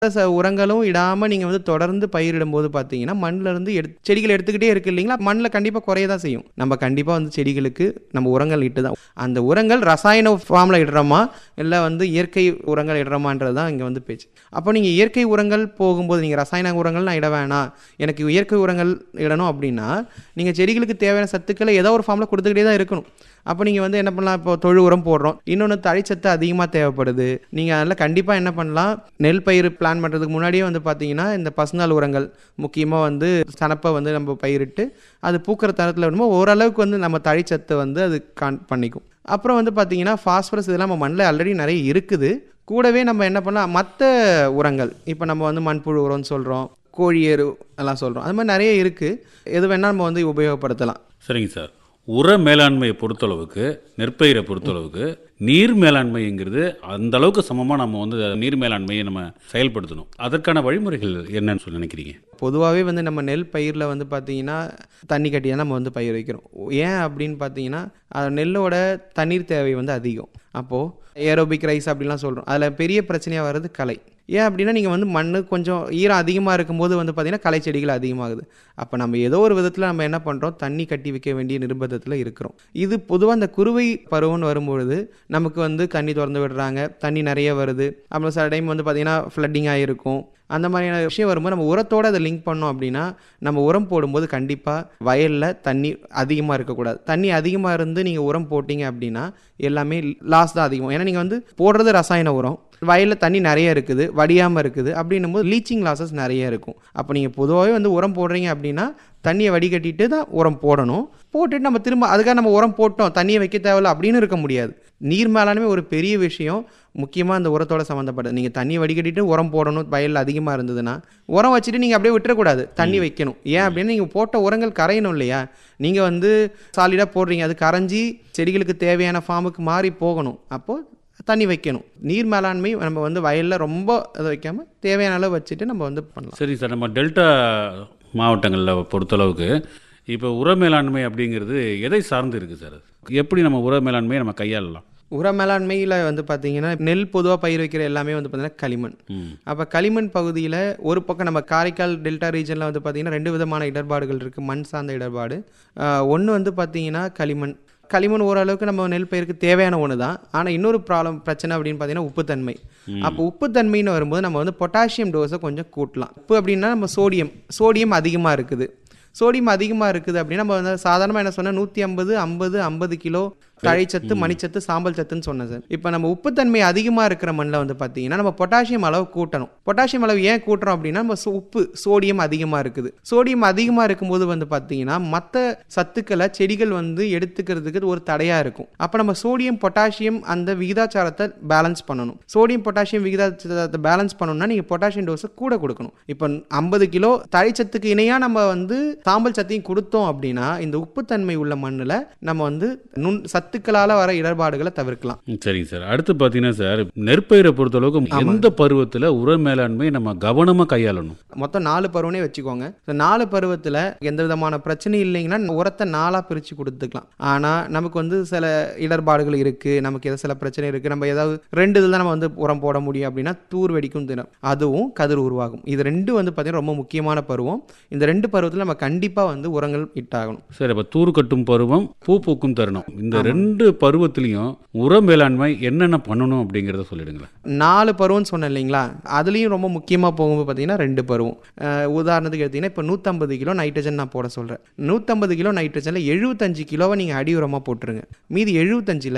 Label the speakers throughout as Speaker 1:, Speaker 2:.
Speaker 1: ச உரங்களும் இடாம நீங்க வந்து தொடர்ந்து பயிரிடும்போது பார்த்தீங்கன்னா, மண்ல இருந்து எடுத் செடிகள் எடுத்துக்கிட்டே இருக்கு இல்லைங்களா? மண்ல கண்டிப்பா குறைய தான் செய்யும். நம்ம கண்டிப்பா வந்து செடிகளுக்கு நம்ம உரங்கள் இட்டு தான் அந்த உரங்கள் ரசாயன ஃபார்ம்ல இடுறோமா, இல்ல வந்து இயற்கை உரங்கள் இடுறோமான்றது தான் இங்க வந்து பேச்சு. அப்போ நீங்க இயற்கை உரங்கள் போகும்போது நீங்க ரசாயன உரங்கள் நான் இட வேணாம். எனக்கு இயற்கை உரங்கள் இடணும் அப்படின்னா, நீங்க செடிகளுக்கு தேவையான சத்துக்கள ஏதோ ஒரு ஃபார்ம்ல குடுத்துக்கிட்டே தான் இருக்கணும். அப்போ நீங்க வந்து என்ன பண்ணலாம், இப்போ தொழு உரம் போடுறோம். இன்னொன்னு தழைச்சத்து அதிகமா தேவைப்படுது. நீங்க அதில கண்டிப்பா என்ன பண்ணலாம், நெல் பயிர் பிளான் பண்றதுக்கு முன்னாடியே வந்து பார்த்தீங்கன்னா, இந்த பசுந்தாள் உரங்கள் முக்கியமா வந்து சணப்ப வந்து நம்ம பயிரிட்டு, அது பூக்கிற தருணத்தில வரும்போது ஓரளவுக்கு வந்து நம்ம தழைச்சத்த வந்து அது கான் பண்ணிக்கும். அப்புறம் வந்து பார்த்தீங்கன்னா, பாஸ்பரஸ் இதெல்லாம் நம்ம மண்ல ஆல்ரெடி நெறைய இருக்குது. கூடவே நம்ம என்ன பண்ணலாம், மத்த உரங்கள் இப்போ நம்ம வந்து மண்புழு உரம்னு சொல்றோம், கோழி எரு எல்லாம் சொல்றோம். அது மாரி நெறைய இருக்கு. எது வேணா நம்ம வந்து உபயோகப்படுத்தலாம்.
Speaker 2: சரிங்க சார். உர மேலாண்மையை பொறுத்தளவுக்கு, நெற்பயிரை பொறுத்தளவுக்கு, நீர் மேலாண்மைங்கிறது அந்த அளவுக்கு சமமா நம்ம வந்து நீர் மேலாண்மையை நம்ம செயல்படுத்தணும். அதற்கான வழிமுறைகள் என்னன்னு சொல்லி நினைக்கிறீங்க?
Speaker 1: பொதுவாவே வந்து நம்ம நெல் பயிர்ல வந்து பார்த்தீங்கன்னா, தண்ணி கட்டி தான் நம்ம வந்து பயிர் வைக்கிறோம். ஏன் அப்படின்னு பார்த்தீங்கன்னா, அது நெல்லோட தண்ணீர் தேவை வந்து அதிகம். அப்போ ஏரோபிக் ரைஸ் அப்படிலாம் சொல்றோம். அதில பெரிய பிரச்சனையா வர்றது களை. ஏன் அப்படின்னா, நீங்க வந்து மண்ணு கொஞ்சம் ஈரம் அதிகமா இருக்கும்போது வந்து பார்த்தீங்கன்னா, களை செடிகள் அதிகமாகுது. அப்ப நம்ம ஏதோ ஒரு விதத்தில நம்ம என்ன பண்றோம், தண்ணி கட்டி வைக்க வேண்டிய நிர்பந்தத்தில இருக்கிறோம். இது பொதுவா இந்த குறுவை பருவம்னு வரும்பொழுது, நமக்கு வந்து தண்ணி தொறந்து விடுறாங்க. தண்ணி நெறைய வருது. அப்புறம் சில டைம் வந்து பார்த்தீங்கன்னா, ஃப்ளட்டிங் ஆகியிருக்கும். அந்த மாதிரியான விஷயம் வரும்போது நம்ம உரத்தோட அத லிங்க் பண்ணோம் அப்படின்னா, நம்ம உரம் போடும்போது கண்டிப்பா வயல்ல தண்ணி அதிகமா இருக்கக்கூடாது. தண்ணி அதிகமா இருந்து நீங்க உரம் போட்டீங்க அப்படின்னா, எல்லாமே லாஸ் தான் அதிகம். ஏன்னா நீங்க வந்து போடுறது ரசாயன உரம். வயல்ல தண்ணி நெறைய இருக்குது. வடியாம இருக்குது. அப்படின்னும்போது லீச்சிங் லாஸஸ் நெறைய இருக்கும். அப்ப நீங்க பொதுவாவே வந்து உரம் போடுறீங்க அப்படின்னா, தண்ணிய வடிகட்டிட்டு தான் உரம் போடணும். போட்டுட்டு நம்ம திரும்ப அதுக்காக நம்ம உரம் போட்டோம், தண்ணிய வைக்க தேவையில்ல அப்படின்னு இருக்க முடியாது. நீர் மேலாண்மை ஒரு பெரிய விஷயம். முக்கியமா அந்த உரத்தோட சம்மந்தப்பட்டது. நீங்க தண்ணிய வடிகட்டிட்டு உரம் போடணும் வயல்ல அதிகமா இருந்ததுன்னா, உரம் வச்சுட்டு நீங்க அப்படியே விட்டுறக்கூடாது. தண்ணி வைக்கணும். ஏன் அப்படின்னா, நீங்க போட்ட உரங்கள் கரையணும் இல்லையா? நீங்க வந்து சாலிடா போடுறீங்க. அது கரைஞ்சி செடிகளுக்கு தேவையான ஃபார்முக்கு மாறி போகணும். அப்போ தண்ணி வைக்கணும். நீர் மேலாண்மை நம்ம வந்து வயல்ல ரொம்ப இத வைக்காம, தேவையான அளவு வச்சுட்டு நம்ம வந்து பண்ணலாம்.
Speaker 2: சரி சார். நம்ம டெல்டா மாவட்டங்கள்ல பொறுத்தளவுக்கு, இப்போ உர மேலாண்மை அப்படிங்கிறது எதை சார்ந்து இருக்கு சார்? எப்படி நம்ம உர மேலாண்மையை நம்ம கையாளலாம்?
Speaker 1: உர மேலாண்மையில வந்து பார்த்தீங்கன்னா, நெல் பொதுவா பயிர் வைக்கிற எல்லாமே வந்து பார்த்தீங்கன்னா களிமண்.
Speaker 2: ம்.
Speaker 1: அப்ப களிமண் பகுதியில ஒரு பக்கம் நம்ம காரைக்கால் டெல்டா ரீஜன்ல வந்து பார்த்தீங்கன்னா, 2 விதமான இடர்பாடுகள் இருக்கு. மண் சார்ந்த இடர்பாடு. அ ஒண்ணு வந்து பார்த்தீங்கன்னா களிமண். களிமண் ஓரளவுக்கு நம்ம நெல் பயிருக்கு தேவையான ஒண்ணு தான். ஆனா இன்னொரு ப்ராப்ளம் பிரச்சனை அப்படின்னு பார்த்தீங்கன்னா, உப்புத்தன்மை. அப்போ உப்புத்தன்மைன்னு வரும்போது நம்ம வந்து பொட்டாசியம் டோஸ கொஞ்சம் கூட்டலாம். உப்பு அப்படின்னா நம்ம சோடியம். சோடியம் அதிகமா இருக்குது. சோடியம் அதிகமா இருக்குது அப்படின்னா, நம்ம வந்து சாதாரணமா என்ன சொன்னேன் 150, 50, 50 கிலோ தழைச்சத்து, மணிச்சத்து, சாம்பல் சத்துன்னு சொன்னேன் சார். இப்ப நம்ம உப்புத்தன்மை அதிகமா இருக்கிற மண்ல வந்து பார்த்தீங்கன்னா, நம்ம பொட்டாசியம் அளவு கூட்டணும். பொட்டாசியம் அளவு ஏன் கூட்டுறோம் அப்படின்னா, நம்ம சோ உப்பு சோடியம் அதிகமா இருக்குது. சோடியம் அதிகமா இருக்கும்போது வந்து பார்த்தீங்கன்னா, மத்த சத்துக்கள செடிகள் வந்து எடுத்துக்கிறதுக்கு ஒரு தடையா இருக்கும். அப்ப நம்ம சோடியம், பொட்டாசியம் அந்த விகிதாச்சாரத்த பேலன்ஸ் பண்ணணும். சோடியம், பொட்டாசியம் விகிதாச்சாரத்த பேலன்ஸ் பண்ணணும்னா, நீங்க பொட்டாசியம் டோஸ கூட குடுக்கணும். இப்ப 50 கிலோ தழைச்சத்துக்கு இணையா நம்ம வந்து சாம்பல் சத்தையும் குடுத்தோம் அப்படின்னா, இந்த உப்புத்தன்மை உள்ள மண்ணுல நம்ம வந்து நுண் சத்துக்களால வர இடர்பாடுகள தவிர்க்கலாம்.
Speaker 2: ம். சரிங்க சார். அடுத்து பார்த்தீங்கன்னா சார், நெற்பயிரை பொறுத்தளவுக்கு எந்த பருவத்தில உர மேலாண்மை நம்ம கவனமா கையாளணும்?
Speaker 1: மொத்தம் 4 பருவனே வச்சுக்கோங்க. இந்த 4 பருவத்தில எந்த விதமான பிரச்சனையும் இல்லைங்கன்னா, உரத்த 4ஆ பிரிச்சு குடுத்துக்கலாம். ஆனா நமக்கு வந்து சில இடர்பாடுகள் இருக்கு. நமக்கு ஏதோ சில பிரச்சனை இருக்கு. நம்ம ஏதாவது 2 இதில தான் நம்ம வந்து உரம் போட முடியும் அப்படின்னா, தூர் வெடிக்கும் தினம். அதுவும் கதிர் உருவாகும். இது 2 வந்து பார்த்தீங்கன்னா, ரொம்ப முக்கியமான பருவம். இந்த 2 பருவத்தில நம்ம கண்டிப்பா வந்து உரங்கள் இட்டாகணும்.
Speaker 2: சரி. அப்ப தூர் கட்டும் பருவம், பூ பூக்கும் தருணம். இந்த 2 பருவத்திலயும் உர மேலாண்மை என்னென்ன பண்ணணும் அப்படிங்கிறத சொல்லிடுங்களேன்.
Speaker 1: 4 பருவம்னு சொன்னேன் இல்லைங்களா? அதுலயும் ரொம்ப முக்கியமா போகும்போது பார்த்தீங்கன்னா, 2 பருவம். அ உதாரணத்துக்கு எடுத்தீங்கன்னா, இப்ப 150 கிலோ நைட்ரஜன் நான் போட சொல்றேன். 150 கிலோ நைட்ரஜன்ல 75 கிலோவ நீங்க அடி உரமா போட்டுருங்க. மீதி 75ல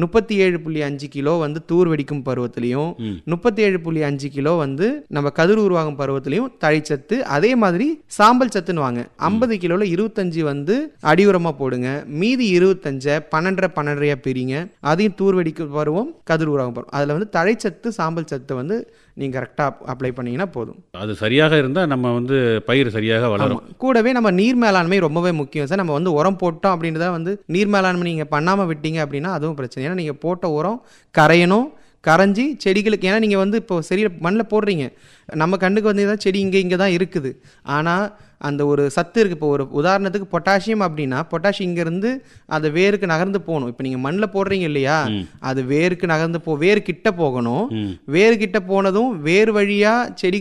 Speaker 1: 37.5 கிலோ வந்து தூர் வெடிக்கும் பருவத்திலயும், 37.5 கிலோ வந்து நம்ம கதிர் உருவாகும் பருவத்திலயும் தழைச்சத்து, அதே மாதிரி சாம்பல் சத்துன்னு வாங்க. 50 கிலோல 25 வந்து அடி உரமா போடுங்க. மீதி 25 12 12 பிரிங்க. அதையும் தூர் வெடிக்கும் பருவம், கதிர் உருவாகும் பருவம். அதுல வந்து தழைச்சத்து, சாம்பல் சத்து வந்து நீங்க கரெக்ட்டா அப்ளை பண்ணீங்கன்னா போதும்.
Speaker 2: அது சரியாக இருந்தா நம்ம வந்து பயிர் சரியாக
Speaker 1: ஆமா.
Speaker 2: வளரும்.
Speaker 1: கூடவே நம்ம நீர் மேலாண்மை ரொம்பவே முக்கியம் சார். நம்ம வந்து உரம் போட்டோம் அப்படின்றத வந்து நீர் மேலாண்மை நீங்க பண்ணாம விட்டீங்க அப்படின்னா, அதுவும் பிரச்சனை. ஏன்னா நீங்க போட்ட உரம் கரையணும். கரைஞ்சி செடிகளுக்கு ஏன்னா நீங்கள் வந்து இப்போ சரி மண்ணில் போடுறீங்க நம்ம கண்ணுக்கு வந்து தான் செடி இங்கே இங்கே தான் இருக்குது ஆனால் அந்த ஒரு சத்து இருக்குது இப்போ ஒரு உதாரணத்துக்கு பொட்டாசியம் அப்படின்னா பொட்டாசியம் இங்கேருந்து அது வேருக்கு நகர்ந்து போகணும் இப்போ நீங்கள் மண்ணில் போடுறீங்க இல்லையா அது வேருக்கு நகர்ந்து போ வேர் கிட்ட போகணும்
Speaker 2: ம்
Speaker 1: வேர் கிட்ட போனதும் வேர் வழியாக செடி